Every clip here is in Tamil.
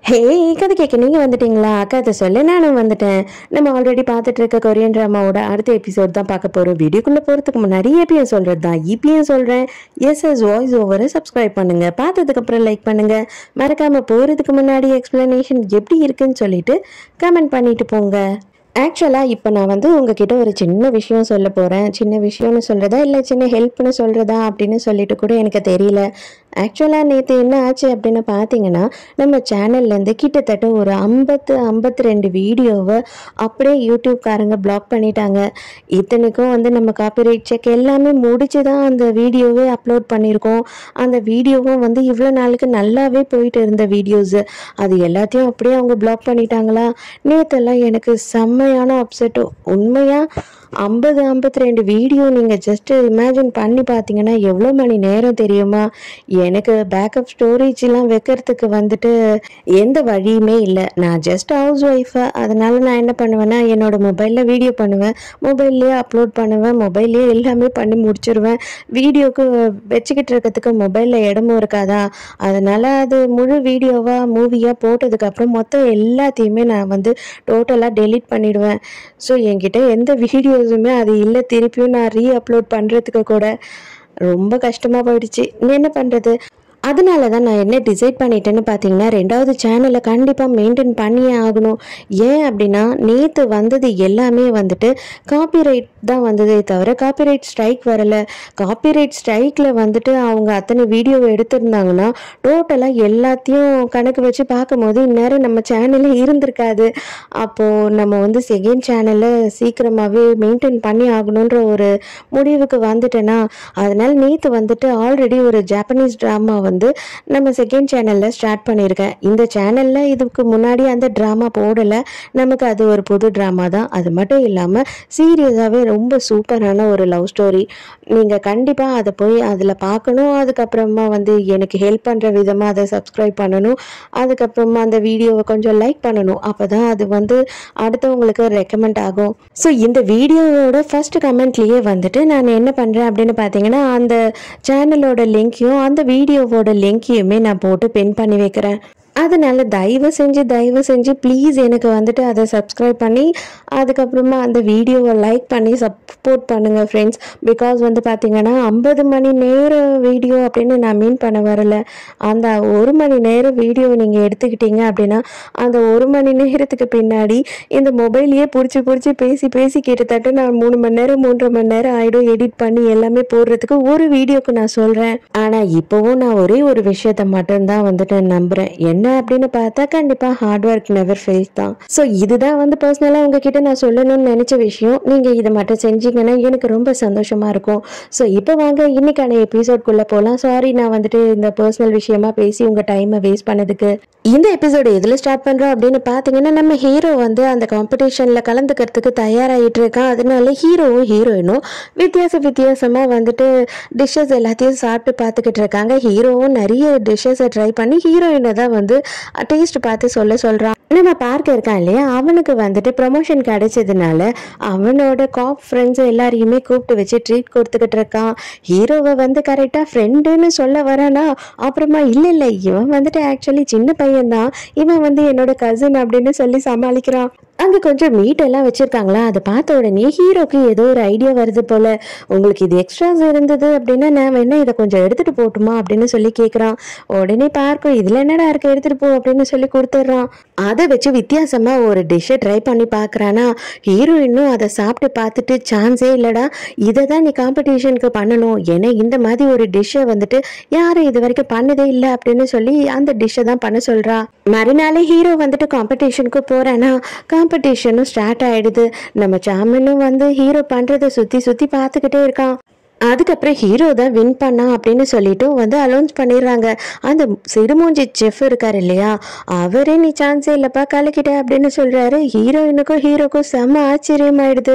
ஹே கதை கேட்க நீங்கள் வந்துட்டீங்களா அக்கா அதை சொல்ல நானும் வந்துட்டேன் நம்ம ஆல்ரெடி பார்த்துட்டு இருக்க கொரியன் ட்ராமாவோட அடுத்த எபிசோட் தான் பார்க்க போகிறோம் வீடியோக்குள்ளே போகிறதுக்கு முன்னாடி ஏபிஎம் சொல்கிறது தான் இபிஎம் சொல்கிறேன் எஸ் எஸ் வாய்ஸ் ஓவரை சப்ஸ்கிரைப் பண்ணுங்கள் பார்த்ததுக்கப்புறம் லைக் பண்ணுங்கள் மறக்காமல் போகிறதுக்கு முன்னாடி எக்ஸ்ப்ளனேஷன் எப்படி இருக்குன்னு சொல்லிட்டு கமெண்ட் பண்ணிட்டு போங்க ஆக்சுவலாக இப்போ நான் வந்து உங்ககிட்ட ஒரு சின்ன விஷயம் சொல்ல போகிறேன் சின்ன விஷயம்னு சொல்கிறதா இல்லை சின்ன ஹெல்ப்னு சொல்கிறதா அப்படின்னு சொல்லிட்டு கூட எனக்கு தெரியல ஆக்சுவலாக நேற்று என்ன ஆச்சு அப்படின்னு பார்த்தீங்கன்னா நம்ம சேனல்லேருந்து கிட்டத்தட்ட ஒரு ஐம்பத்து ஐம்பத்தி ரெண்டு வீடியோவை அப்படியே யூடியூப்காரங்க பிளாக் பண்ணிட்டாங்க இத்தனைக்கும் வந்து நம்ம காப்பிரைட் செக் எல்லாமே முடிச்சு தான் அந்த வீடியோவே அப்லோட் பண்ணியிருக்கோம் அந்த வீடியோவும் வந்து இவ்வளோ நாளுக்கு நல்லாவே போயிட்டு இருந்த வீடியோஸு அது எல்லாத்தையும் அப்படியே அவங்க பிளாக் பண்ணிட்டாங்களா நேற்றெல்லாம் எனக்கு செம்மையான அப்செட் உண்மையாக ஐம்பது ஐம்பத்தி ரெண்டு வீடியோ நீங்கள் ஜஸ்ட்டு இமேஜின் பண்ணி பார்த்தீங்கன்னா எவ்வளோ மணி நேரம் தெரியுமா எனக்கு பேக்கப் ஸ்டோரேஜ்லாம் வைக்கிறதுக்கு வந்துட்டு எந்த வழியுமே இல்லை நான் ஜஸ்ட் ஹவுஸ் ஒய்ஃபு அதனால நான் என்ன பண்ணுவேன்னா என்னோட மொபைலில் வீடியோ பண்ணுவேன் மொபைல்லையே அப்லோட் பண்ணுவேன் மொபைல்லையே எல்லாமே பண்ணி முடிச்சிருவேன் வீடியோக்கு வச்சுக்கிட்டு இருக்கிறதுக்கு மொபைலில் இடமும் இருக்காதா அதனால அது முழு வீடியோவாக மூவியாக போட்டதுக்கப்புறம் மொத்தம் எல்லாத்தையுமே நான் வந்து டோட்டலாக டெலீட் பண்ணிடுவேன் ஸோ என்கிட்ட எந்த வீடியோஸுமே அது இல்லை திருப்பியும் நான் ரீ அப்லோட் பண்ணுறதுக்கு கூட ரொம்ப கஷ்டமாக போயிடுச்சு என்ன பண்ணுறது அதனால தான் நான் என்ன டிசைட் பண்ணிட்டேன்னு பார்த்தீங்கன்னா ரெண்டாவது சேனலை கண்டிப்பாக மெயின்டைன் பண்ணியே ஆகணும் ஏன் அப்படின்னா நேற்று வந்தது எல்லாமே வந்துட்டு காப்பிரைட் தான் வந்ததே தவிர காப்பிரைட் ஸ்ட்ரைக் வரலை காப்பிரைட் ஸ்ட்ரைக்கில் வந்துட்டு அவங்க அத்தனை வீடியோ எடுத்திருந்தாங்கன்னா டோட்டலாக எல்லாத்தையும் கணக்கு வச்சு பார்க்கும்போது இந்நேரம் நம்ம சேனலே இருந்திருக்காது அப்போது நம்ம வந்து செகண்ட் சேனலை சீக்கிரமாகவே மெயின்டைன் பண்ணி ஆகணுன்ற ஒரு முடிவுக்கு வந்துட்டேன்னா அதனால நேற்று வந்துட்டு ஆல்ரெடி ஒரு ஜாப்பனீஸ் ட்ராமா வந்து நம்ம செகண்ட் சேனலில் ஸ்டார்ட் பண்ணியிருக்கேன் இந்த சேனலில் இதுக்கு முன்னாடி அந்த ட்ராமா போடலை நமக்கு அது ஒரு புது ட்ராமா தான் அது மட்டும் இல்லாமல் சீரியஸாகவே ரொம்ப சூப்பரான ஒரு லவ் ஸ்டோரி நீங்கள் கண்டிப்பாக அதை போய் அதில் பார்க்கணும் அதுக்கப்புறமா வந்து எனக்கு ஹெல்ப் பண்ணுற விதமாக அதை சப்ஸ்கிரைப் பண்ணணும் அதுக்கப்புறமா அந்த வீடியோவை கொஞ்சம் லைக் பண்ணணும் அப்போ தான் அது வந்து அடுத்தவங்களுக்கு ரெக்கமெண்ட் ஆகும் ஸோ இந்த வீடியோவோட ஃபர்ஸ்ட் கமெண்ட்லேயே வந்துட்டு நான் என்ன பண்ணுறேன் அப்படின்னு பார்த்தீங்கன்னா அந்த சேனலோட லிங்க்கையும் அந்த வீடியோவோட லிங்க்கையுமே நான் போட்டு பின் பண்ணி வைக்கிறேன் அதனால தயவு செஞ்சு தயவு செஞ்சு ப்ளீஸ் எனக்கு வந்துட்டு அதை சப்ஸ்கிரைப் பண்ணி அதுக்கப்புறமா அந்த வீடியோவை லைக் பண்ணி சப்போர்ட் பண்ணுங்கள் ஃப்ரெண்ட்ஸ் பிகாஸ் வந்து பார்த்தீங்கன்னா ஐம்பது மணி நேர வீடியோ அப்படின்னு நான் மீன் பண்ண வரல அந்த ஒரு மணி நேரம் வீடியோ நீங்கள் எடுத்துக்கிட்டீங்க அப்படின்னா அந்த ஒரு மணி நேரத்துக்கு பின்னாடி இந்த மொபைலையே பிடிச்சி பிடிச்சி பேசி பேசி கிட்டத்தட்ட நான் மூணு மணி நேரம் மூன்றரை மணி நேரம் ஆகிடும் எடிட் பண்ணி எல்லாமே போடுறதுக்கு ஒரு வீடியோக்கு நான் சொல்கிறேன் ஆனால் இப்போவும் நான் ஒரே ஒரு விஷயத்த மட்டும்தான் வந்துட்டு நம்புகிறேன் என்ன அப்படின்னு பார்த்தா கண்டிப்பாக ஹார்ட் ஒர்க் நெவர் ஃபெயில்ஸ் தான் ஸோ இதுதான் வந்து பர்சனலாக உங்ககிட்ட நான் சொல்லணும்னு நினச்ச விஷயம் நீங்கள் இதை மட்டும் செஞ்சீங்கன்னா எனக்கு ரொம்ப சந்தோஷமாக இருக்கும் ஸோ இப்போ வாங்க இன்னைக்கான எபிசோட்குள்ளே போகலாம் சாரி நான் வந்துட்டு இந்த பர்சனல் விஷயமா பேசி உங்கள் டைமை வேஸ்ட் பண்ணதுக்கு இந்த எபிசோடு எதில் ஸ்டார்ட் பண்ணுறோம் அப்படின்னு பார்த்தீங்கன்னா நம்ம ஹீரோ வந்து அந்த காம்படிஷனில் கலந்துக்கிறதுக்கு தயாராகிட்டு இருக்கான் அதனால ஹீரோவும் ஹீரோயினும் வித்தியாச வித்தியாசமாக வந்துட்டு டிஷ்ஷஸ் எல்லாத்தையும் சாப்பிட்டு பார்த்துக்கிட்டு இருக்காங்க ஹீரோவும் நிறைய டிஷ்ஷஸை ட்ரை பண்ணி ஹீரோயினை தான் வந்து டேஸ்ட் பார்த்து சொல்ல சொல்கிறான் நம்ம பார்க்க இருக்கான் இல்லையா அவனுக்கு வந்துட்டு ப்ரொமோஷன் கிடைச்சதுனால அவனோட காப் ஃப்ரெண்ட்ஸ் எல்லாரையுமே கூப்பிட்டு வச்சு ட்ரீட் கொடுத்துக்கிட்டு இருக்கான் ஹீரோவை வந்து கரெக்டாக ஃப்ரெண்டுன்னு சொல்ல வரானா அப்புறமா இல்லை இல்லை இவன் வந்துட்டு ஆக்சுவலி சின்ன பையன்தான் இவன் வந்து என்னோட கசின் அப்படின்னு சொல்லி சமாளிக்கிறான் அங்கே கொஞ்சம் மீட் எல்லாம் வச்சுருக்காங்களா அதை பார்த்த உடனே ஹீரோக்கு ஏதோ ஒரு ஐடியா வருது போல் உங்களுக்கு இது எக்ஸ்ட்ராஸ் இருந்தது அப்படின்னா நான் வேணா இதை கொஞ்சம் எடுத்துகிட்டு போட்டுமா அப்படின்னு சொல்லி கேட்குறான் உடனே பார்க்கும் இதில் என்னடா இருக்கு எடுத்துகிட்டு போ அப்படின்னு சொல்லி கொடுத்துட்றான் அதை வச்சு வித்தியாசமாக ஒரு டிஷ்ஷை ட்ரை பண்ணி பார்க்குறானா ஹீரோ இன்னும் அதை சாப்பிட்டு பார்த்துட்டு சான்ஸே இல்லைடா இதை தான் நீ காம்படிஷனுக்கு பண்ணணும் ஏன்னா இந்த மாதிரி ஒரு டிஷ்ஷை வந்துட்டு யாரும் இது வரைக்கும் பண்ணதே இல்லை அப்படின்னு சொல்லி அந்த டிஷ்ஷை தான் பண்ண சொல்கிறா மறுநாளே ஹீரோ வந்துட்டு காம்படிஷனுக்கு போகிறானா காம்படிஷனும் ஸ்டார்ட் ஆயிடுது நம்ம சாமனும் வந்து ஹீரோ பண்ணுறதை சுற்றி சுற்றி பார்த்துக்கிட்டே இருக்கான் அதுக்கப்புறம் ஹீரோ தான் வின் பண்ணா அப்படின்னு சொல்லிட்டு வந்து அலௌன்ஸ் பண்ணிடுறாங்க அந்த சிறுமூஞ்சி செஃப் இருக்காரு இல்லையா அவரே நீ சான்ஸே இல்லைப்பா கலக்கிட்ட அப்படின்னு சொல்றாரு ஹீரோயினுக்கும் ஹீரோக்கும் செம்ம ஆச்சரியமாயிடுது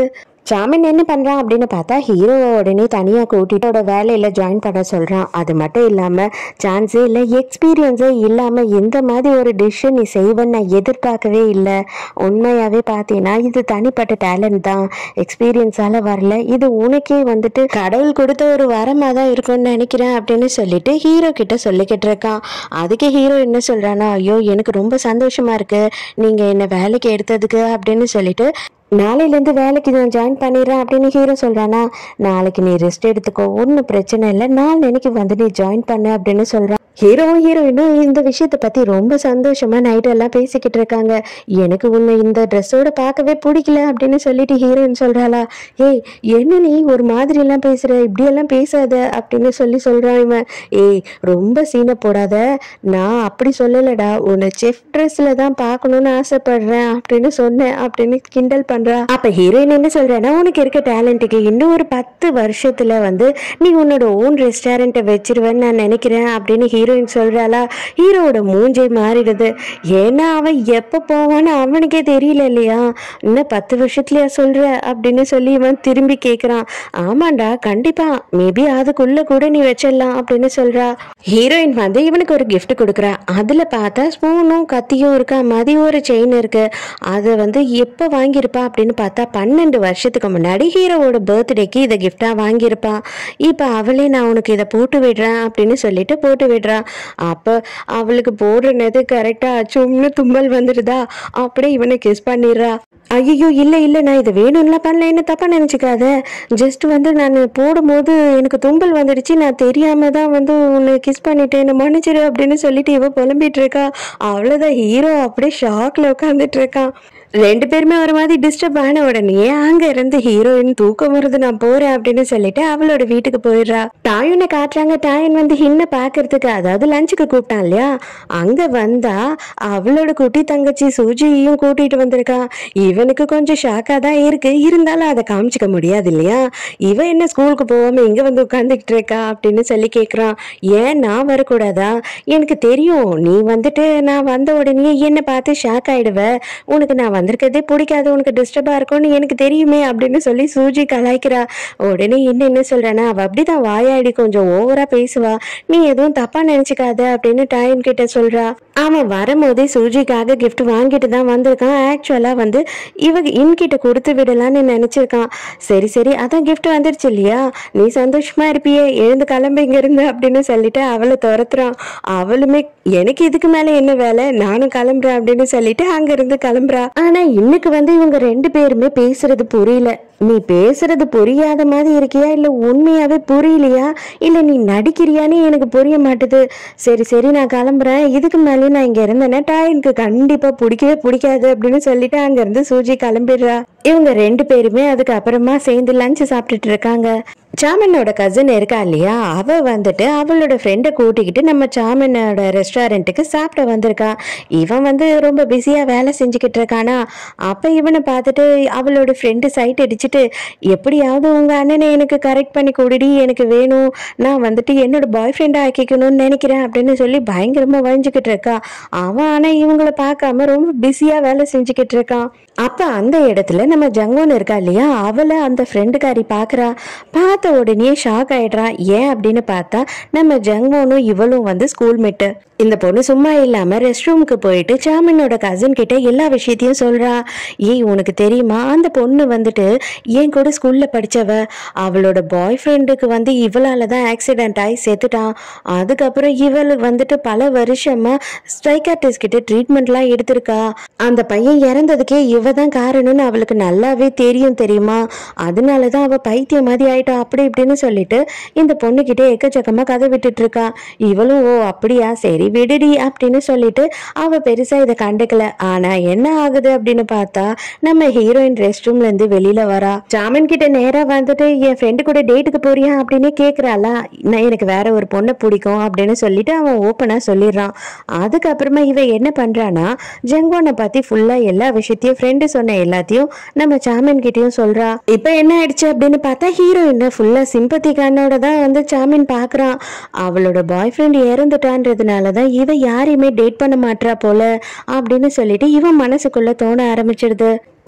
சாமின் என்ன பண்றான் அப்படின்னு பார்த்தா ஹீரோ உடனே தனியா கூட்டிட்டோட வேலையில ஜாயின் பண்ண சொல்றான் அது மட்டும் இல்லாம சான்ஸே இல்லை எக்ஸ்பீரியன்ஸே இல்லாம இந்த மாதிரி ஒரு டிஷ்ஷை நீ செய்வேன்னு நான் எதிர்பார்க்கவே இல்லை உண்மையாவே பார்த்தீங்கன்னா இது தனிப்பட்ட டேலண்ட் தான் எக்ஸ்பீரியன்ஸால வரல இது உனக்கே வந்துட்டு கடவுள் கொடுத்த ஒரு வரமா தான் இருக்கும்னு நினைக்கிறேன் அப்படின்னு சொல்லிட்டு ஹீரோ கிட்ட சொல்லிக்கிட்டு இருக்கான் அதுக்கு ஹீரோ என்ன சொல்றானா ஐயோ எனக்கு ரொம்ப சந்தோஷமா இருக்கு நீங்க என்ன வேலைக்கு எடுத்ததுக்கு அப்படின்னு சொல்லிட்டு நாளையிலேருந்து வேலைக்கு நான் ஜாயின் பண்ணிடுறேன் அப்படின்னு ஹீரோ சொல்கிறானா நாளைக்கு நீ ரெஸ்ட் எடுத்துக்கோ ஒன்றும் பிரச்சனை இல்லை நாள் நினைக்கு வந்து நீ ஜாயின் பண்ணு அப்படின்னு சொல்கிறான் ஹீரோவும் ஹீரோயினும் இந்த விஷயத்தை பற்றி ரொம்ப சந்தோஷமாக நைட்டெல்லாம் பேசிக்கிட்டு இருக்காங்க எனக்கு உன்னை இந்த ட்ரெஸ்ஸோட பார்க்கவே பிடிக்கல அப்படின்னு சொல்லிட்டு ஹீரோயின் சொல்கிறாளா ஏய் என்ன நீ ஒரு மாதிரிலாம் பேசுகிற இப்படியெல்லாம் பேசாத அப்படின்னு சொல்லி சொல்கிறான் இவன் ஏய் ரொம்ப சீனை போடாத நான் அப்படி சொல்லலடா உன்னை செஃப் ட்ரெஸ்ஸில் தான் பார்க்கணுன்னு ஆசைப்படுறேன் அப்படின்னு சொன்னேன் அப்படின்னு கிண்டல் பண்றா அப்ப ஹீரோயின் என்ன சொல்றேன்னா உனக்கு இருக்க டேலண்ட்டுக்கு இன்னும் ஒரு பத்து வருஷத்துல வந்து நீ உன்னோட ஓன் ரெஸ்டாரண்ட்டை வச்சிருவேன்னு நான் நினைக்கிறேன் அப்படின்னு ஹீரோயின் சொல்றாளா ஹீரோவோட மூஞ்சே மாறிடுது ஏன்னா அவன் எப்ப போவான்னு அவனுக்கே தெரியல இல்லையா இன்னும் பத்து வருஷத்துலயா சொல்ற அப்படின்னு சொல்லி இவன் திரும்பி கேக்குறான் ஆமாண்டா கண்டிப்பா மேபி அதுக்குள்ள கூட நீ வச்சிடலாம் அப்படின்னு சொல்றா ஹீரோயின் வந்து இவனுக்கு ஒரு gift கொடுக்குறா அதுல பார்த்தா ஸ்பூனும் கத்தியும் இருக்கா மதி ஒரு செயின் இருக்கு அதை வந்து எப்போ வாங்கியிருப்பா அப்படின்னு பார்த்தா பன்னெண்டு வருஷத்துக்கு முன்னாடி ஹீரோவோட பர்த்டேக்கு இதை கிஃப்டாக வாங்கியிருப்பா இப்போ அவளே நான் உனக்கு இதை போட்டு விடுறேன் அப்படின்னு சொல்லிட்டு போட்டு விடுறா அப்போ அவளுக்கு போடுறது கரெக்டாக சும்னு தும்பல் வந்துடுதா அப்படியே இவனை கிஸ் பண்ணிடுறா ஐயோ இல்லை இல்லை நான் இதை வேணும்லாம் பண்ணல என்ன தப்பாக நினச்சிக்காத ஜஸ்ட் வந்து நான் போடும்போது எனக்கு தும்பல் வந்துடுச்சு நான் தெரியாம தான் வந்து உன்னை கிஸ் பண்ணிட்டேன் என்னை மன்னிச்சிடு அப்படின்னு சொல்லிட்டு இவ புலம்பிட்டு இருக்கா அவ்வளோதான் ஹீரோ அப்படியே ஷாக்ல உட்காந்துட்டு இருக்கான் ரெண்டு பேருமே ஒரு மாதிரி டிஸ்டர்ப் ஆன உடனே அங்க இருந்து ஹீரோயின் தூக்கம் வருது நான் போறேன் அப்படின்னு சொல்லிட்டு அவளோட வீட்டுக்கு போயிடுறா டாயுனை காட்டுறாங்க டாயன் வந்து ஹின்ன பாக்குறதுக்கு அதாவது லஞ்சுக்கு கூப்பிட்டான் இல்லையா அங்க வந்தா அவளோட குட்டி தங்கச்சி சூஜியையும் கூட்டிட்டு வந்திருக்கா இவனுக்கு கொஞ்சம் ஷாக்கா தான் இருக்கு இருந்தாலும் அதை காமிச்சிக்க முடியாது இல்லையா இவ என்ன ஸ்கூலுக்கு போகாம இங்க வந்து உட்காந்துக்கிட்டு இருக்கா அப்படின்னு சொல்லி கேக்குறான் ஏன் நான் வரக்கூடாதா எனக்கு தெரியும் நீ வந்துட்டு நான் வந்த உடனே என்னை பார்த்து ஷாக் ஆயிடுவ உனக்கு நான் வந்திருக்கிறதே பிடிக்காது உனக்கு டிஸ்டர்பா இருக்கும்னு எனக்கு தெரியுமே அப்படின்னு சொல்லி சூஜி கலாய்க்கிறா உடனே என்ன என்ன சொல்றானா அவ அப்படிதான் வாயாடி கொஞ்சம் ஓவரா பேசுவா நீ எதுவும் தப்பா நினைச்சுக்காத அப்படின்னு டாயன் கிட்ட சொல்றா அவன் வரும்போதே சூஜிக்காக gift வாங்கிட்டு தான் வந்திருக்கான் ஆக்சுவலா வந்து இவ இன்கிட்ட கொடுத்து விடலான்னு நினைச்சிருக்கான் சரி சரி அதான் gift வந்துருச்சு இல்லையா நீ சந்தோஷமா இருப்பியே எழுந்து கிளம்பு இங்க இருந்து அப்படின்னு சொல்லிட்டு அவளை துரத்துறான் அவளுமே எனக்கு இதுக்கு மேல என்ன வேலை நானும் கிளம்புறேன் அப்படின்னு சொல்லிட்டு அங்க இருந்து கிளம்புறா ஆனா இன்னைக்கு வந்து இவங்க ரெண்டு பேருமே பேசுறது புரியல நீ பேசுறது புரியாத மாதிரி இருக்கியா இல்ல உண்மையாவே புரியலையா இல்ல நீ நடிக்கிறியான்னு எனக்கு புரிய மாட்டுது சரி சரி நான் கிளம்புறேன் இதுக்கு மேலே நான் இங்க இருந்தேன்னா டாயனுக்கு கண்டிப்பா பிடிக்கவே பிடிக்காது அப்படின்னு சொல்லிட்டு அங்க இருந்து சூஜி கிளம்பிடுறா இவங்க ரெண்டு பேருமே அதுக்கு அப்புறமா சேர்ந்து லஞ்ச் சாப்பிட்டுட்டு இருக்காங்க சாமனோட கசின் இருக்கா இல்லையா அவ வந்துட்டு அவளோட ஃப்ரெண்டை கூட்டிக்கிட்டு நம்ம சாமனோட ரெஸ்டாரண்ட்டுக்கு சாப்பிட வந்திருக்கா இவன் வந்து ரொம்ப பிஸியா வேலை செஞ்சுக்கிட்டு இருக்கானா அப்ப இவனை பார்த்துட்டு அவளோட ஃப்ரெண்டு சைட் அடிச்சுட்டு எப்படியாவது உங்க அண்ணனை எனக்கு கரெக்ட் பண்ணி கொடுடி எனக்கு வேணும் நான் வந்துட்டு என்னோட பாய் ஃப்ரெண்டை ஆக்கிக்கணும்னு நினைக்கிறேன் அப்படின்னு சொல்லி பயங்கரமா வழிஞ்சுக்கிட்டு இருக்கா அவன் ஆனா இவங்கள பார்க்காம ரொம்ப பிஸியா வேலை செஞ்சுக்கிட்டு இருக்கான் அப்ப அந்த இடத்துல நம்ம ஜங்கோன் இருக்கா இல்லையா அவளை அந்த ஃப்ரெண்டுக்காரி பாக்குறா பார்த்த உடனே ஷாக் ஆயிடுறா ஏன் அப்படின்னு பார்த்தா நம்ம ஜங்கோனும் இவளும் வந்து ஸ்கூல் மேட்டு இந்த பொண்ணு சும்மா இல்லாம ரெஸ்ட் ரூமுக்கு போயிட்டு சாமினோட கசின் கிட்ட எல்லா விஷயத்தையும் சொல்றா ஏய் உனக்கு தெரியுமா அந்த பொண்ணு வந்துட்டு என் கூட ஸ்கூல்ல படிச்சவ அவளோட பாய் ஃப்ரெண்டுக்கு வந்து இவளால தான் ஆக்சிடென்ட் ஆகி செத்துட்டான் அதுக்கப்புறம் இவள் வந்துட்டு பல வருஷமா ஸ்ட்ரைக்கார்டிஸ்ட் கிட்ட ட்ரீட்மெண்ட்லாம் எடுத்திருக்கா அந்த பையன் இறந்ததுக்கே இவ தான் காரணம்னு அவளுக்கு நல்லாவே தெரியும் தெரியுமா அதனால தான் அவ பைத்தியம் மாதிரி ஆயிட்டா அப்படி இப்படின்னு சொல்லிட்டு இந்த பொண்ணுகிட்ட எக்கச்சக்கமா கதை விட்டுட்டு இருக்கா இவளும் ஓ அப்படியா சரி விடுடி அப்படின்னு சொல்லிட்டு அவ பெருசா இதை கண்டுக்கல ஆனா என்ன ஆகுது அப்படின்னு பார்த்தா நம்ம ஹீரோயின் ரெஸ்ட் ரூம்ல இருந்து வெளியில வரா ஜாமீன் கிட்ட நேரா வந்துட்டு என் ஃப்ரெண்டு கூட டேட்டுக்கு போறியா அப்படின்னு கேக்குறாளா நான் எனக்கு வேற ஒரு பொண்ணை பிடிக்கும் அப்படின்னு சொல்லிட்டு அவன் ஓப்பனா சொல்லிடுறான் அதுக்கப்புறமா இவ என்ன பண்றானா ஜங்கோனை பத்தி ஃபுல்லா எல்லா விஷயத்தையும் ஃப்ரெண்டு சொன்ன எல்லாத்தையும் நம்ம சாமின் கிட்டயும் சொல்றா இப்ப என்ன ஆயிடுச்சு அப்படின்னு பார்த்தா ஹீரோயின் ஃபுல்லா சிம்பத்தி கண்ணோட தான் வந்து சாமின் பாக்குறான் அவளோட பாய் ஃப்ரெண்ட் இறந்துட்டான்றதுனால தான் இவ யாரையுமே டேட் பண்ண மாட்றா போல அப்படின்னு சொல்லிட்டு இவன் மனசுக்குள்ள தோண ஆரம்பிச்சிடுது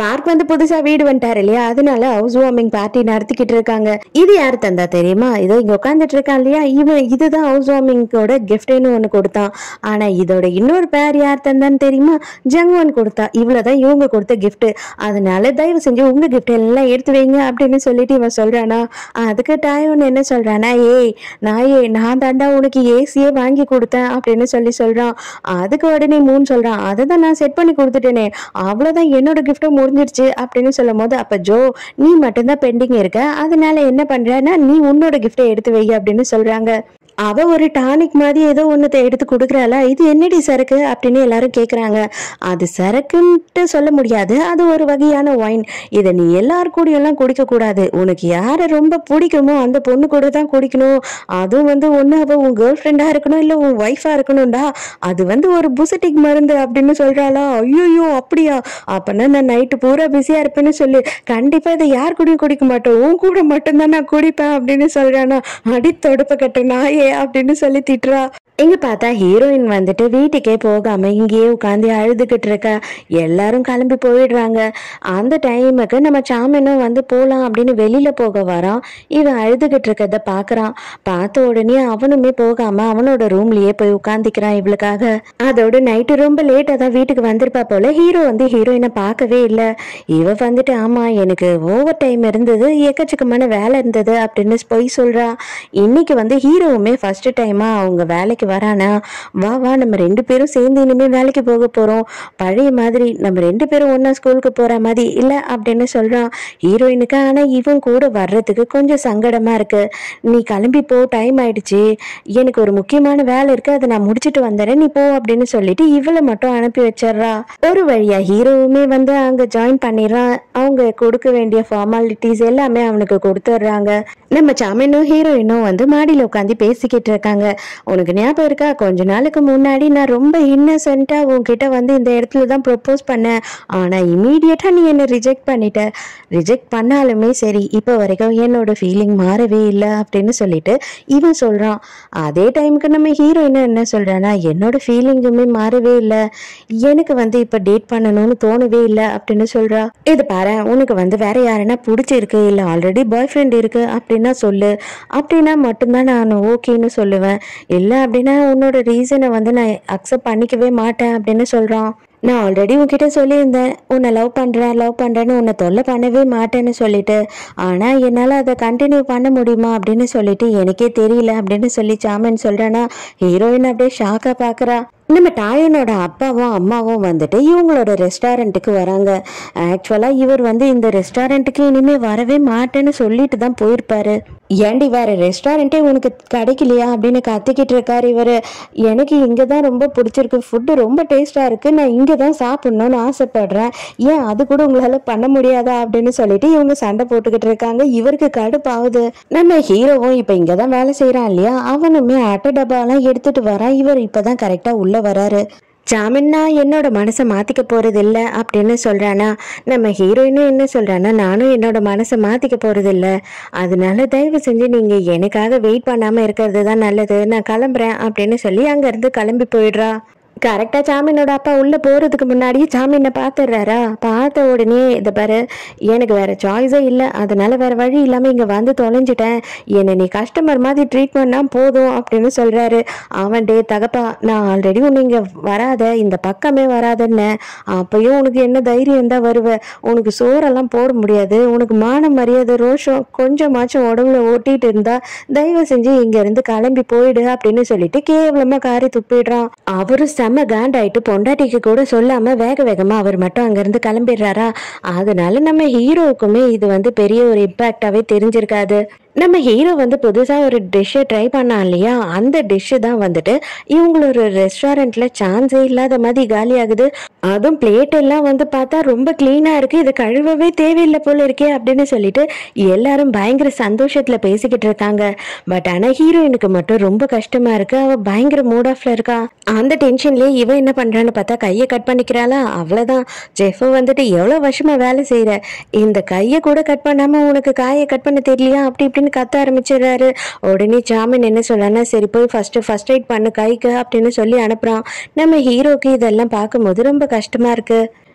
பார்க் வந்து புதுசா வீடு வந்துட்டாரு இல்லையா அதனால ஹவுஸ் வார்மிங் பார்ட்டி நடத்திக்கிட்டு இருக்காங்க இது யார் தந்தா தெரியுமா இதோ இங்க உட்காந்துட்டு இருக்கான் இல்லையா இவன் இதுதான் ஹவுஸ் வார்மிங்கோட கிஃப்ட்னு ஒன்று கொடுத்தான் ஆனா இதோட இன்னொரு பேர் யார் தந்தான்னு தெரியுமா ஜங்வன் கொடுத்தா இவ்வளவுதான் இவங்க கொடுத்த gift அதனால தயவு செஞ்சு உங்க கிஃப்ட் எல்லாம் எடுத்து வைங்க அப்படின்னு சொல்லிட்டு இவன் சொல்றானா அதுக்கு டாயோன் என்ன சொல்றானா ஏய் நாயே நான் தாண்டா உனக்கு ஏசியே வாங்கி கொடுத்தேன் அப்படின்னு சொல்லி சொல்றான் அதுக்கு உடனே மூணு சொல்றான் அதை தான் நான் செட் பண்ணி கொடுத்துட்டேனே அவ்வளவுதான் என்னோட கிஃப்ட்டும் முடிஞ்சிருச்சு அப்படின்னு சொல்லும் போது அப்ப ஜோ நீ மட்டும்தான் பெண்டிங் இருக்க அதனால என்ன பண்றன்னா நீ உன்னோட கிஃப்டை எடுத்து வை அப்படின்னு சொல்றாங்க அவ ஒரு டானிக் மாதிரி ஏதோ ஒன்றத்தை எடுத்து கொடுக்குறாளா இது என்னடி சரக்கு அப்படின்னு எல்லாரும் கேட்குறாங்க அது சரக்குன்ட்டு சொல்ல முடியாது அது ஒரு வகையான ஒயின் இதை நீ எல்லார் கூடயெல்லாம் குடிக்கக்கூடாது உனக்கு யாரை ரொம்ப பிடிக்குமோ அந்த பொண்ணு கூட தான் குடிக்கணும் அதுவும் வந்து ஒன்று அவள் உன் கேர்ள் ஃப்ரெண்டாக இருக்கணும் இல்லை உன் ஒய்ஃபாக இருக்கணும்டா அது வந்து ஒரு புசட்டிக் மருந்து அப்படின்னு சொல்கிறாளா ஐயோ அப்படியா அப்போனா நான் நைட்டு பூரா பிஸியாக இருப்பேன்னு சொல்லு கண்டிப்பாக இதை யார் கூடயும் குடிக்க மாட்டோம் உன் கூட மட்டும்தான் நான் குடிப்பேன் அப்படின்னு சொல்கிறானா அடி தொடுப்ப கட்ட நாயே அப்படின்னு சொல்லி திட்டுறா இங்க பார்த்தா ஹீரோயின் வந்துட்டு வீட்டுக்கே போகாம இங்கேயே உட்காந்து அழுதுகிட்டு இருக்கா எல்லாரும் கிளம்பி போயிடுறாங்க அந்த டைமுக்கு நம்ம சாமினும் வந்து போலாம் அப்படின்னு வெளியில போக வரான் இவன் அழுதுகிட்டு இருக்கத பாக்குறான் பார்த்த உடனே அவனுமே போகாம அவனோட ரூம்லயே போய் உட்காந்துக்கிறான் இவளுக்காக அதோட நைட்டு ரொம்ப லேட்டா தான் வீட்டுக்கு வந்திருப்பா போல ஹீரோ வந்து ஹீரோயினை பார்க்கவே இல்லை இவ வந்துட்டு ஆமா எனக்கு ஓவர் டைம் இருந்தது எக்கச்சக்கமான வேலை இருந்தது அப்படின்னு போய் சொல்றா இன்னைக்கு வந்து ஹீரோவுமே ஃபர்ஸ்ட் டைமா அவங்க வேலைக்கு வரானா வா வா நம்ம ரெண்டு பேரும் சேர்ந்து இனிமே வேலைக்கு போக போறோம் பழைய மாதிரி நம்ம ரெண்டு பேரும் ஒண்ணா ஸ்கூலுக்கு போற மாதிரி இல்ல அப்படின்னு சொல்றான் ஹீரோயினுக்கு ஆனா இவன் கூட வர்றதுக்கு கொஞ்சம் சங்கடமா இருக்கு நீ கிளம்பி போ டைம் ஆயிடுச்சு எனக்கு ஒரு முக்கியமான வேலை இருக்கு அதை நான் முடிச்சிட்டு வந்துடுறேன் நீ போ அப்படின்னு சொல்லிட்டு இவளை மட்டும் அனுப்பி வச்சிடுறா ஒரு வழியா ஹீரோவுமே வந்து அங்க ஜாயின் பண்ணிடுறான் அவங்க கொடுக்க வேண்டிய ஃபார்மாலிட்டிஸ் எல்லாமே அவனுக்கு கொடுத்துட்றாங்க நம்ம சாமினும் ஹீரோயினும் வந்து மாடியில் உட்காந்து பேசிக்கிட்டு இருக்காங்க உனக்கு ஞாபகம் இருக்கா கொஞ்ச நாளுக்கு முன்னாடி நான் ரொம்ப இன்னசென்ட்டாக உன்கிட்ட வந்து இந்த இடத்துல தான் ப்ரொப்போஸ் பண்ணேன் ஆனால் இமீடியட்டாக நீ என்னை ரிஜெக்ட் பண்ணிட்ட ரிஜெக்ட் பண்ணாலுமே சரி இப்போ வரைக்கும் என்னோட ஃபீலிங் மாறவே இல்லை அப்படின்னு சொல்லிட்டு இவன் சொல்கிறான் அதே டைமுக்கு நம்ம ஹீரோயின் என்ன சொல்கிறான்னா என்னோட ஃபீலிங்குமே மாறவே இல்லை எனக்கு வந்து இப்போ டேட் பண்ணணும்னு தோணவே இல்லை அப்படின்னு சொல்கிறா இது பாரு உனக்கு வந்து வேற யாருன்னா பிடிச்சிருக்கு இல்லை ஆல்ரெடி பாய் ஃப்ரெண்ட் இருக்கு அப்படின்னா சொல்லு அப்படின்னா மட்டும்தான் நான் ஓகேன்னு சொல்லுவேன் இல்லை அப்படின்னா உன்னோட ரீசனை வந்து நான் அக்செப்ட் பண்ணிக்கவே மாட்டேன் அப்படின்னு சொல்கிறான் நான் ஆல்ரெடி உன்கிட்ட சொல்லியிருந்தேன் உன்னை லவ் பண்ணுறேன் லவ் பண்ணுறேன்னு உன்னை தொல்லை பண்ணவே மாட்டேன்னு சொல்லிட்டு ஆனால் என்னால் அதை கண்டினியூ பண்ண முடியுமா அப்படின்னு சொல்லிட்டு எனக்கே தெரியல அப்படின்னு சொல்லி சாமன் சொல்கிறேன்னா ஹீரோயின் அப்படியே ஷாக்காக பார்க்குறா நம்ம டாயனோட அப்பாவும் அம்மாவும் வந்துட்டு இவங்களோட ரெஸ்டாரண்ட்டுக்கு வராங்க ஆக்சுவலாக இவர் வந்து இந்த ரெஸ்டாரண்ட்டுக்கு இனிமே வரவே மாட்டேன்னு சொல்லிட்டு தான் போயிருப்பாரு ஏண்டி வேற ரெஸ்டாரண்ட்டே உனக்கு கிடைக்கலையா அப்படின்னு கத்திக்கிட்டு இருக்காரு இவர் எனக்கு இங்கே தான் ரொம்ப பிடிச்சிருக்கு ஃபுட்டு ரொம்ப டேஸ்ட்டாக இருக்குது நான் இங்கே தான் சாப்பிட்ணுன்னு ஆசைப்படுறேன் ஏன் அது கூட உங்களால் பண்ண முடியாதா அப்படின்னு சொல்லிட்டு இவங்க சண்டை போட்டுக்கிட்டு இருக்காங்க இவருக்கு கடுப்பாகுது நம்ம ஹீரோவும் இப்போ இங்கே தான் வேலை செய்கிறான் இல்லையா அவனுமே அட்டை டப்பாலாம் எடுத்துட்டு வரான் இவர் இப்போ தான் கரெக்டாக உள்ளே வராரு ஜாமின்னா என்னோட மனசை மாற்றிக்க போகிறது இல்லை அப்படின்னு சொல்கிறானா நம்ம ஹீரோயினும் என்ன சொல்கிறானா நானும் என்னோட மனசை மாற்றிக்க போகிறது இல்லை அதனால தயவு செஞ்சு நீங்கள் எனக்காக வெயிட் பண்ணாமல் இருக்கிறது தான் நல்லது நான் கிளம்புறேன் அப்படின்னு சொல்லி அங்கேருந்து கிளம்பி போயிடுறா கரெக்டாக சாமினோட அப்பா உள்ளே போகிறதுக்கு முன்னாடியே சாமினை பார்த்துடுறாரா பார்த்த உடனே இதை பாரு எனக்கு வேற சாய்ஸே இல்லை அதனால வேற வழி இல்லாமல் இங்கே வந்து தொலைஞ்சிட்டேன் என்னை நீ கஸ்டமர் மாதிரி ட்ரீட் பண்ணா போதும் அப்படின்னு சொல்கிறாரு அவன் டே தகப்பா நான் ஆல்ரெடி உன்னை இங்கே வராத இந்த பக்கமே வராதன்னு அப்பயும் உனக்கு என்ன தைரியம் தான் வருவ உனக்கு சோறெல்லாம் போட முடியாது உனக்கு மான மரியாதை ரோஷம் கொஞ்சமாச்சும் உடம்புல ஓட்டிட்டு இருந்தா தயவு செஞ்சு இங்கேருந்து கிளம்பி போயிடு அப்படின்னு சொல்லிட்டு கேவலமாக காரி துப்பிடுறான் அவரு செம காண்டாயிட்டு பொண்டாட்டிக்கு கூட சொல்லாம வேக வேகமா அவர் மட்டும் அங்கிருந்து கிளம்பிடுறாரா அதனால நம்ம ஹீரோவுக்குமே இது வந்து பெரிய ஒரு இம்பாக்டாவே தெரிஞ்சிருக்காது நம்ம ஹீரோ வந்து புதுசாக ஒரு டிஷ்ஷை ட்ரை பண்ணான் இல்லையா அந்த டிஷ்ஷு தான் வந்துட்டு இவங்களோட ரெஸ்டாரண்ட்டில் சான்ஸே இல்லாத மாதிரி காலி ஆகுது அதுவும் பிளேட் எல்லாம் வந்து பார்த்தா ரொம்ப க்ளீனாக இருக்குது இது கழுவவே தேவையில்லை போல இருக்கே அப்படின்னு சொல்லிட்டு எல்லாரும் பயங்கர சந்தோஷத்தில் பேசிக்கிட்டு இருக்காங்க பட் ஆனால் ஹீரோயினுக்கு மட்டும் ரொம்ப கஷ்டமாக இருக்கு அவள் பயங்கர மூட் ஆஃப்ல இருக்கா அந்த டென்ஷன்லேயே இவன் என்ன பண்ணுறான்னு பார்த்தா கையை கட் பண்ணிக்கிறாளா அவ்வளோதான் ஜெஃப் வந்துட்டு எவ்வளோ வருஷமாக வேலை செய்கிற இந்த கையை கூட கட் பண்ணாமல் உனக்கு காயை கட் பண்ண தெரியலையா அப்படி இப்படின்னு கத்த ஆரம்பிச்சிடுறாரு உடனே ஜாமீன் என்ன சொல்றான்னா சரி போய் ஃபர்ஸ்ட் ஃபர்ஸ்ட் எய்ட் பண்ணு கைக்கு அப்படின்னு சொல்லி அனுப்புறான் நம்ம ஹீரோக்கு இதெல்லாம் பார்க்கும்போது ரொம்ப கஷ்டமா இருக்கு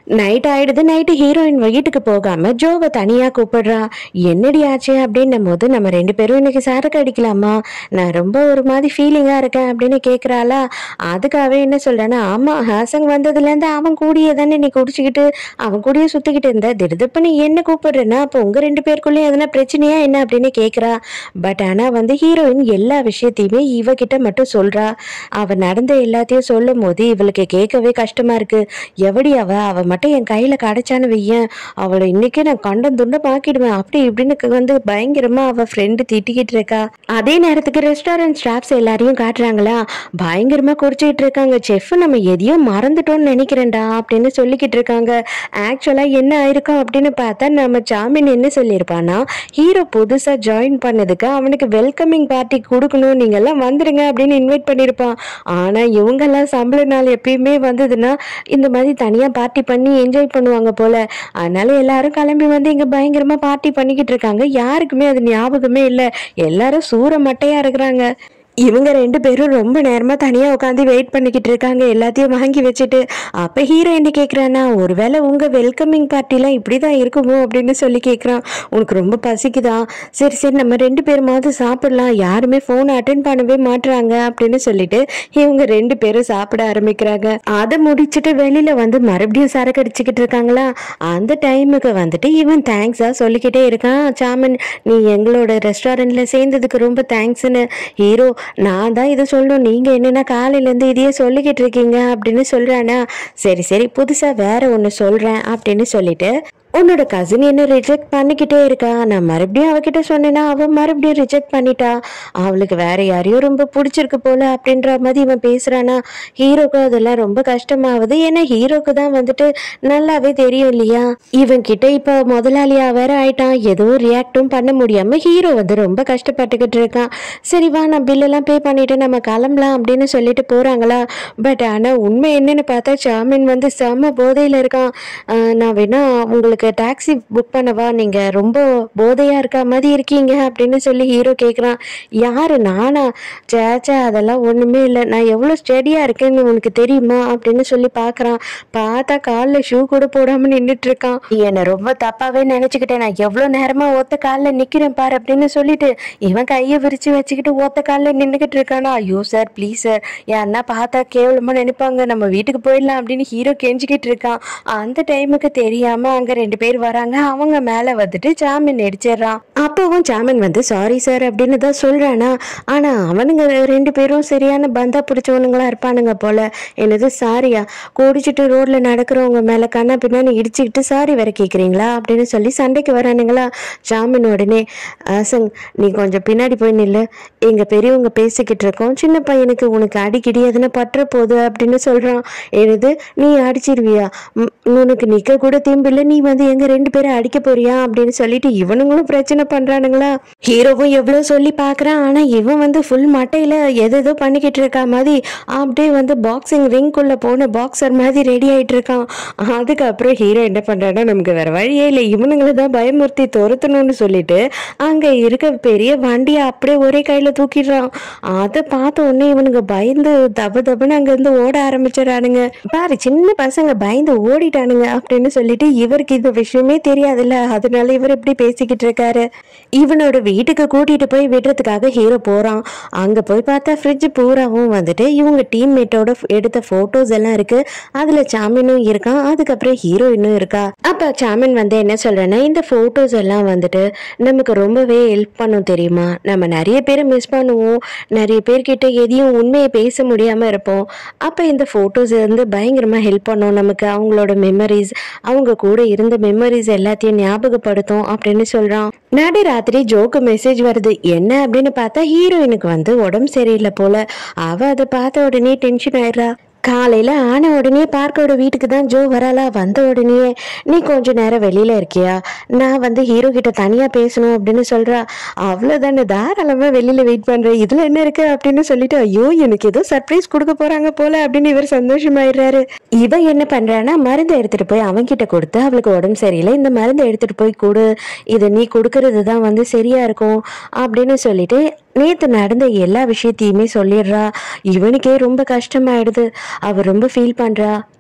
நைட் ஆயிடுது நைட்டு ஹீரோயின் வீட்டுக்கு போகாம ஜோவை தனியா கூப்பிடுறா என்னடி ஆச்சு அப்படின்னும் போது நம்ம ரெண்டு பேரும் இன்னைக்கு சரக்கு அடிக்கலாமா நான் ரொம்ப ஒரு மாதிரி ஃபீலிங்கா இருக்கேன் அப்படின்னு கேக்குறாளா அதுக்காகவே என்ன சொல்றேன்னா ஆமா ஹாசங் வந்ததுல இருந்து அவன் கூடியே தானே நீ குடிச்சுக்கிட்டு அவன் கூடயே சுத்திக்கிட்டு இருந்த திடுதப்ப நீ என்ன கூப்பிடுறேன்னா அப்போ உங்க ரெண்டு பேருக்குள்ளேயும் எதனா பிரச்சனையா என்ன அப்படின்னு கேக்குறா பட் ஆனா வந்து ஹீரோயின் எல்லா விஷயத்தையுமே இவகிட்ட மட்டும் சொல்றா அவ நடந்த எல்லாத்தையும் சொல்லும் போது இவளுக்கு கேட்கவே கஷ்டமா இருக்கு எவடி அவ அவ மட்டும் என் கையில கிடைச்சான்னு வையேன் அவளை இன்னைக்கு நான் கண்டம் துண்டம் ஆக்கிடுவேன் அப்படி இப்படின்னு க- வந்து பயங்கரமா அவ ஃப்ரெண்டு திட்டிக்கிட்டு இருக்கா அதே நேரத்துக்கு ரெஸ்டாரண்ட் ஸ்டாஃப்ஸ் எல்லாரையும் காட்டுறாங்களா பயங்கரமா குடிச்சிட்டு இருக்காங்க செஃப் நம்ம எதையோ மறந்துட்டோம்னு நினைக்கிறேன்டா அப்படின்னு சொல்லிக்கிட்டு இருக்காங்க ஆக்சுவலா என்ன ஆயிருக்கும் அப்படின்னு பார்த்தா நம்ம ஜாமீன் என்ன சொல்லியிருப்பானா ஹீரோ புதுசா ஜாயின் பண்ணதுக்கு அவனுக்கு வெல்கமிங் பார்ட்டி கொடுக்கணும் நீங்க எல்லாம் வந்துருங்க அப்படின்னு இன்வைட் பண்ணியிருப்பான் ஆனா இவங்கெல்லாம் சம்பள நாள் எப்பயுமே வந்ததுன்னா இந்த மாதிரி தனியா பார்ட்டி பண்ணி என்ஜாய் பண்ணுவாங்க போல அதனால எல்லாரும் கிளம்பி வந்து இங்க பயங்கரமா பார்ட்டி பண்ணிக்கிட்டு இருக்காங்க யாருக்குமே அது ஞாபகமே இல்லை எல்லாரும் சூற மட்டையா இருக்கிறாங்க இவங்க ரெண்டு பேரும் ரொம்ப நேரமா தனியா உட்காந்து வெயிட் பண்ணிக்கிட்டு இருக்காங்க எல்லாத்தையும் வாங்கி வச்சுட்டு அப்ப ஹீரோ என்ன கேக்குறானா ஒருவேளை உங்க வெல்கமிங் பார்ட்டிலாம் இப்படிதான் இருக்குமோ அப்படின்னு சொல்லி கேக்குறான் உனக்கு ரொம்ப பசிக்குதா சரி சரி நம்ம ரெண்டு பேருமாவது சாப்பிடலாம் யாருமே ஃபோன் அட்டன் பண்ணவே மாட்றாங்க அப்படின்னு சொல்லிட்டு இவங்க ரெண்டு பேரும் சாப்பிட ஆரம்பிக்கிறாங்க அதை முடிச்சுட்டு வெளியில வந்து மறுபடியும் சரக்கு அடிச்சுக்கிட்டு இருக்காங்களா அந்த டைமுக்கு வந்துட்டு இவன் தேங்க்ஸா சொல்லிக்கிட்டே இருக்கான் சாமன் நீ எங்களோட ரெஸ்டாரண்ட்ல சேர்ந்ததுக்கு ரொம்ப தேங்க்ஸ்னு ஹீரோ நான் தான் இதை சொல்லணும் நீங்க என்னன்னா காலையில இருந்து இதையே சொல்லிக்கிட்டு இருக்கீங்க அப்படின்னு சொல்றானா சரி சரி புதுசா வேற ஒன்று சொல்றேன் அப்படின்னு சொல்லிட்டு உன்னோட கசின் என்ன ரிஜெக்ட் பண்ணிக்கிட்டே இருக்கா நான் மறுபடியும் அவகிட்ட சொன்னேன்னா அவ மறுபடியும் ரிஜெக்ட் பண்ணிட்டா அவளுக்கு வேற யாரையும் ரொம்ப பிடிச்சிருக்கு போல அப்படின்ற மாதிரி இவன் பேசுறானா ஹீரோக்கு அதெல்லாம் ரொம்ப கஷ்டமாகுது ஏன்னா ஹீரோக்கு தான் வந்துட்டு நல்லாவே தெரியும் இல்லையா இவன் கிட்ட இப்ப முதலாளியா வேற ஆயிட்டான் எதுவும் ரியாக்டும் பண்ண முடியாம ஹீரோ வந்து ரொம்ப கஷ்டப்பட்டுக்கிட்டு இருக்கான் சரி வா நான் பில்லெல்லாம் பே பண்ணிட்டு நம்ம கிளம்பலாம் அப்படின்னு சொல்லிட்டு போறாங்களா பட் ஆனா உண்மை என்னன்னு பார்த்தா சாமின் வந்து செம்ம போதையில இருக்கான் ஆஹ் நான் வேணா உங்களுக்கு டாக்ஸி புக் பண்ணவா நீங்க ரொம்ப போதையா இருக்க மாதிரி இருக்கீங்க அப்படின்னு சொல்லி ஹீரோ கேக்குறான் யாரு நானா சேச்சா அதெல்லாம் ஒண்ணுமே இல்லை நான் எவ்வளவு ஸ்டெடியா இருக்கேன்னு உனக்கு தெரியுமா அப்படின்னு சொல்லி பார்க்கறான் பார்த்தா காலில் ஷூ கூட போடாம நின்றுட்டு இருக்கான் நீ என்னை ரொம்ப தப்பாவே நினைச்சுக்கிட்டேன் நான் எவ்வளவு நேரமா ஒத்த காலில் நிக்கிறேன் பாரு அப்படின்னு சொல்லிட்டு இவன் கையை விரிச்சு வச்சுக்கிட்டு ஒத்த காலில் நின்றுக்கிட்டு இருக்கானா ஐயோ சார் ப்ளீஸ் சார் யாருன்னா பார்த்தா கேவலமா நினைப்பாங்க நம்ம வீட்டுக்கு போயிடலாம் அப்படின்னு ஹீரோ கெஞ்சிக்கிட்டு இருக்கான் அந்த டைமுக்கு தெரியாம அங்க ரெண்டு பேர் வராங்க அவங்க மேல வந்துட்டு ஜாமீன் அடிச்சிடுறான் அப்பவும் ஜாமீன் வந்து சாரி சார் அப்படின்னு தான் சொல்றானா ஆனா அவனுங்க ரெண்டு பேரும் சரியான பந்தா பிடிச்சவனுங்களா இருப்பானுங்க போல என்னது சாரியா குடிச்சிட்டு ரோட்ல நடக்கிறவங்க மேல கண்ணா பின்னான்னு இடிச்சுக்கிட்டு சாரி வேற கேக்குறீங்களா அப்படின்னு சொல்லி சண்டைக்கு வரானுங்களா ஜாமீன் உடனே ஆசங் நீ கொஞ்சம் பின்னாடி போய் நில்லு எங்க பெரியவங்க பேசிக்கிட்டு இருக்கோம் சின்ன பையனுக்கு உனக்கு அடிக்கடி எதுனா பற்ற போகுது அப்படின்னு சொல்றான் எனது நீ அடிச்சிருவியா ம், உனக்கு நிக்க கூட திம்பில்ல நீ வந்து எங்க ரெண்டு பேரும் அடிக்க போறியா அப்படின்னு சொல்லிட்டு இவனுங்களும் பிரச்சனை பண்றானுங்களா ஹீரோவும் எவ்வளவு சொல்லி பாக்குறான் ஆனா இவன் வந்து ஃபுல் மட்டையில எதேதோ பண்ணிக்கிட்டு இருக்கா மாதிரி அப்படியே வந்து பாக்ஸிங் ரிங்குள்ள போன பாக்ஸர் மாதிரி ரெடி ஆயிட்டு இருக்கான் அதுக்கப்புறம் ஹீரோ என்ன பண்றான்னா நமக்கு வேற வழியே இல்லை இவனுங்களை தான் பயமுறுத்தி துரத்தணும்னு சொல்லிட்டு அங்க இருக்க பெரிய வண்டியை அப்படியே ஒரே கையில தூக்கிடுறான் அதை பார்த்த உடனே இவனுங்க பயந்து தப தபன்னு அங்க இருந்து ஓட ஆரம்பிச்சிடறானுங்க பாரு சின்ன பசங்க பயந்து ஓடிட்டானுங்க அப்படின்னு சொல்லிட்டு இவருக்கு இந்த விஷயமே தெரியாதுல்ல அதனால இவர் இப்படி பேசிக்கிட்டு இருக்காரு இவனோட வீட்டுக்கு கூட்டிட்டு போய் விடுறதுக்காக ஹீரோ போறான் அங்க போய் பார்த்தா ஃப்ரிட்ஜ் பூராவும் வந்துட்டு இவங்க டீம்மேட்டோட எடுத்த போட்டோஸ் எல்லாம் இருக்கு அதுல சாமினும் இருக்கான் அதுக்கப்புறம் ஹீரோயினும் இருக்கா அப்ப சாமின் வந்து என்ன சொல்றேன்னா இந்த போட்டோஸ் எல்லாம் வந்துட்டு நமக்கு ரொம்பவே ஹெல்ப் பண்ணும் தெரியுமா நம்ம நிறைய பேரை மிஸ் பண்ணுவோம் நிறைய பேர்கிட்ட எதையும் உண்மையை பேச முடியாம இருப்போம் அப்ப இந்த போட்டோஸ் வந்து பயங்கரமா ஹெல்ப் பண்ணும் நமக்கு அவங்களோட மெமரிஸ் அவங்க கூட இருந்த மெமரிஸ் எல்லாத்தையும் ஞாபகப்படுத்தும் அப்படின்னு சொல்றான் நடு ராத்திரி ஜோக்கு மெசேஜ் வருது என்ன அப்படின்னு பார்த்தா ஹீரோயினுக்கு வந்து உடம்பு சரியில்லை போல அவ அதை பார்த்த உடனே டென்ஷன் ஆயிடுறா காலையில ஆன உடனே பார்க்கோட வீட்டுக்கு தான் ஜோ வராளா வந்த உடனே நீ கொஞ்ச நேரம் வெளியில இருக்கியா நான் வந்து ஹீரோ கிட்ட தனியா பேசணும் அப்படின்னு சொல்றா அவ்வளவுதானே தாராளமா வெளியில வெயிட் பண்றேன் இதுல என்ன இருக்கு அப்படின்னு சொல்லிட்டு ஐயோ எனக்கு ஏதோ சர்ப்ரைஸ் கொடுக்க போறாங்க போல அப்படின்னு இவர் சந்தோஷமாயிடுறாரு இவ என்ன பண்றான்னா மருந்து எடுத்துட்டு போய் அவன்கிட்ட கொடுத்து அவளுக்கு உடம்பு சரியில்லை இந்த மருந்து எடுத்துட்டு போய் கொடு இதை நீ கொடுக்கறது தான் வந்து சரியா இருக்கும் அப்படின்னு சொல்லிட்டு நேத்து நடந்த எல்லா விஷயத்தையுமே சொல்லிடுறா இவனுக்கே ரொம்ப கஷ்டமாயிடுது அவ ரொம்ப ஃபீல் பண்றா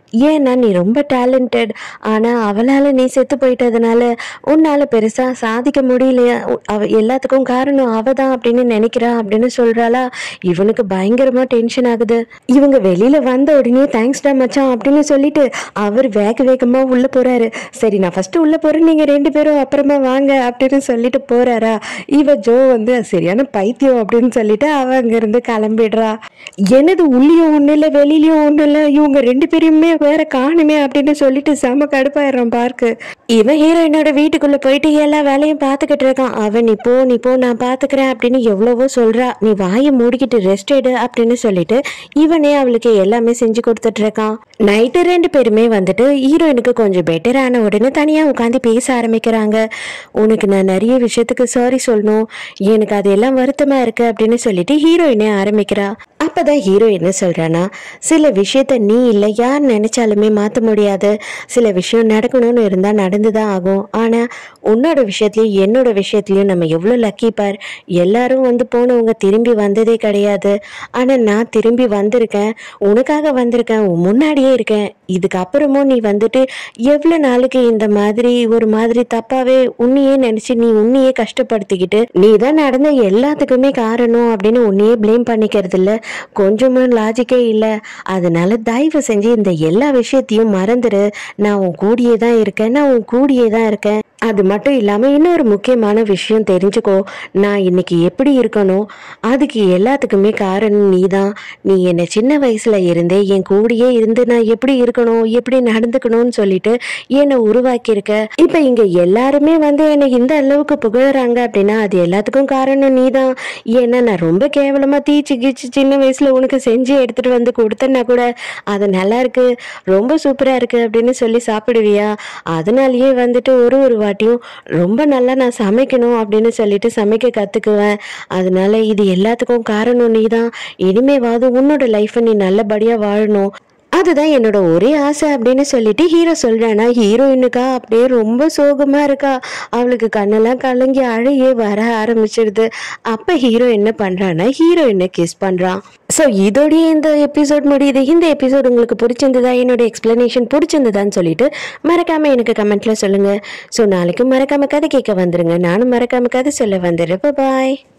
ஏன்னா நீ ரொம்ப டேலண்டட் ஆனால் அவளால் நீ செத்து போயிட்டதுனால உன்னால் பெருசாக சாதிக்க முடியலையா உ- அவ எல்லாத்துக்கும் காரணம் அவ தான் அப்படின்னு நினைக்கிறா அப்படின்னு சொல்கிறாளா இவனுக்கு பயங்கரமாக டென்ஷன் ஆகுது இவங்க வெளியில் வந்த உடனே தேங்க்ஸ்டா மச்சான் அப்படின்னு சொல்லிட்டு அவர் வேக வேகமாக உள்ளே போகிறாரு சரி நான் ஃபஸ்ட்டு உள்ளே போகிறேன் நீங்கள் ரெண்டு பேரும் அப்புறமா வாங்க அப்படின்னு சொல்லிட்டு போகிறாரா இவ ஜோ வந்து சரியான பைத்தியம் அப்படின்னு சொல்லிட்டு அவ அங்கேருந்து கிளம்பிடுறா எனது உள்ளியும் ஒன்றும் இல்லை வெளியிலயும் ஒன்றும் இல்லை இவங்க ரெண்டு பேரையுமே வேற காணுமே அப்படின்னு சொல்லிட்டு செம கடுப்பாயிடுறான் பார்க்கு இவன் ஹீரோயினோட வீட்டுக்குள்ள போயிட்டு எல்லா வேலையும் பார்த்துக்கிட்டு இருக்கான் அவன் நீ போ நீ போ நான் பார்த்துக்கிறேன் அப்படின்னு எவ்வளவோ சொல்றா நீ வாயை மூடிக்கிட்டு ரெஸ்ட் எடு அப்படின்னு சொல்லிட்டு இவனே அவளுக்கு எல்லாமே செஞ்சு கொடுத்துட்டு இருக்கான் நைட்டு ரெண்டு பேருமே வந்துட்டு ஹீரோயினுக்கு கொஞ்சம் பெட்டர் ஆன உடனே தனியாக உட்காந்து பேச ஆரம்பிக்கிறாங்க உனக்கு நான் நிறைய விஷயத்துக்கு சாரி சொல்லணும் எனக்கு அதெல்லாம் வருத்தமாக இருக்கு அப்படின்னு சொல்லிட்டு ஹீரோயினே ஆரம்பிக்கிறா அப்பதான் ஹீரோ என்ன சொல்றானா சில விஷயத்த நீ இல்லை யார் நினைச்சாலுமே மாற்ற முடியாது சில விஷயம் நடக்கணும்னு இருந்தால் நடந்து தான் ஆகும் ஆனால் உன்னோட விஷயத்துலையும் என்னோட விஷயத்துலையும் நம்ம எவ்வளோ லக்கி பார் எல்லாரும் வந்து போனவங்க திரும்பி வந்ததே கிடையாது ஆனால் நான் திரும்பி வந்திருக்கேன் உனக்காக வந்திருக்கேன் உன் முன்னாடியே இருக்கேன் இதுக்கப்புறமும் நீ வந்துட்டு எவ்வளோ நாளுக்கு இந்த மாதிரி ஒரு மாதிரி தப்பாவே உன்னையே நினச்சி நீ உன்னையே கஷ்டப்படுத்திக்கிட்டு நீ தான் நடந்த எல்லாத்துக்குமே காரணம் அப்படின்னு உன்னையே ப்ளேம் பண்ணிக்கிறது இல்ல கொஞ்சமும் லாஜிக்கே இல்லை அதனால தயவு செஞ்சு இந்த எல்லா விஷயத்தையும் மறந்துடு நான் உன் கூடியே தான் இருக்கேன் நான் உன் கூடியே தான் இருக்கேன் அது மட்டும் இல்லாமல் இன்னொரு முக்கியமான விஷயம் தெரிஞ்சுக்கோ நான் இன்னைக்கு எப்படி இருக்கணும் அதுக்கு எல்லாத்துக்குமே காரணம் நீ தான் நீ என்னை சின்ன வயசுல இருந்தே என் கூடயே இருந்து நான் எப்படி இருக்கணும் எப்படி நடந்துக்கணும்னு சொல்லிட்டு என்னை உருவாக்கியிருக்க இப்போ இங்க எல்லாருமே வந்து என்னை இந்த அளவுக்கு புகழறாங்க அப்படின்னா அது எல்லாத்துக்கும் காரணம் நீ தான் ஏன்னா நான் ரொம்ப கேவலமா தீச்சு கீச்சு சின்ன வயசுல உனக்கு செஞ்சு எடுத்துட்டு வந்து கொடுத்தேன்னா கூட அது நல்லா இருக்கு ரொம்ப சூப்பரா இருக்கு அப்படின்னு சொல்லி சாப்பிடுவியா அதனாலயே வந்துட்டு ஒரு ஒரு வாட்டியும் ரொம்ப நல்லா நான் சமைக்கணும் அப்படின்னு சொல்லிட்டு சமைக்க கத்துக்குவேன் அதனால இது எல்லாத்துக்கும் காரணம் நீ தான் இனிமேவாவது உன்னோட லைஃப்பை நீ நல்லபடியா வாழணும் அதுதான் என்னோட ஒரே ஆசை அப்படின்னு சொல்லிட்டு ஹீரோ சொல்றானா ஹீரோயினுக்கா அப்படியே ரொம்ப சோகமா இருக்கா அவளுக்கு கண்ணெல்லாம் கலங்கி அழையே வர ஆரம்பிச்சிடுது அப்ப ஹீரோ என்ன பண்றான்னா ஹீரோயினை கிஸ் பண்றான் ஸோ இதோடய இந்த எபிசோட் முடியுது இந்த எபிசோட் உங்களுக்கு பிடிச்சிருந்ததா என்னோட எக்ஸ்பிளனேஷன் பிடிச்சிருந்ததான்னு சொல்லிட்டு மறக்காம எனக்கு கமெண்ட்ல சொல்லுங்க ஸோ நாளைக்கு மறக்காம கதை கேட்க வந்துருங்க நானும் மறக்காம கதை சொல்ல வந்துடுறேன் பாய்